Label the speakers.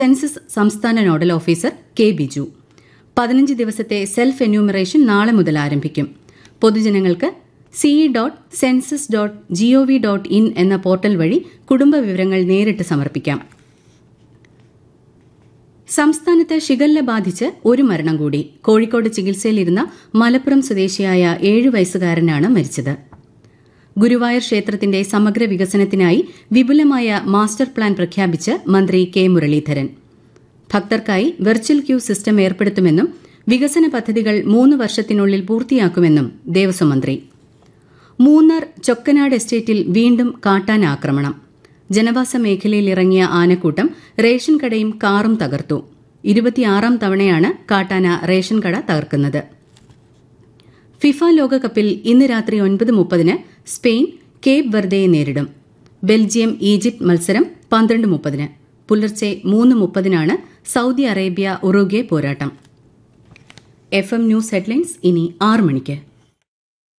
Speaker 1: census സംസ്ഥാന nodal officer K Biju പതിനഞ്ച് ദിവസത്തെ സെൽഫ് എന്യൂമറേഷൻ നാളെ മുതൽ ആരംഭിക്കും പൊതുജനങ്ങൾക്ക് CE dot census dot GOV dot in എന്ന പോർട്ടൽ വഴി കുടുംബ വിവരങ്ങൾ നേരിട്ട് സമർപ്പിക്കാം സംസ്ഥാനത്ത് ഷിഗല്ല ബാധിച്ച് ഒരു മരണം കൂടി കോഴിക്കോട് ചികിത്സയിലിരുന്ന മലപ്പുറം സ്വദേശിയായ ഏഴു വയസ്സുകാരനാണ് മരിച്ചത് ഗുരുവായൂർ ക്ഷേത്രത്തിന്റെ സമഗ്ര വികസനത്തിനായി വിപുലമായ മാസ്റ്റർ പ്ലാൻ പ്രഖ്യാപിച്ച് മന്ത്രി കെ മുരളീധരൻ ഭക്തർക്കായി വെർച്വൽ ക്യൂ സിസ്റ്റം ഏർപ്പെടുത്തുമെന്നും വികസന പദ്ധതികൾ മൂന്ന് വർഷത്തിനുള്ളിൽ പൂർത്തിയാക്കുമെന്നും ദേവസ്വം മന്ത്രി മൂന്നാർ ചൊക്കനാട് എസ്റ്റേറ്റിൽ വീണ്ടും കാട്ടാൻ ആക്രമണം ജനവാസ മേഖലയിൽ ഇറങ്ങിയ ആനക്കൂട്ടം റേഷൻ കടയും കാറും തകർത്തു ഇരുപത്തിയാറാം തവണയാണ് കാട്ടാന റേഷൻ കട തകർക്കുന്നത് ഫിഫ ലോകകപ്പിൽ ഇന്ന് രാത്രി ഒൻപത് മുപ്പതിന് സ്പെയിൻ കേപ്പ് വെർദയെ നേരിടും ബെൽജിയം ഈജിപ്ത് മത്സരം പന്ത്രണ്ട് മുപ്പതിന് പുലർച്ചെ മൂന്ന് മുപ്പതിനാണ് സൌദി അറേബ്യ ഉറുഗ്വെ പോരാട്ടം എഫ് എം ന്യൂസ് ഹെഡ്ലൈൻസ് ഇനി ആറ് മണിക്ക്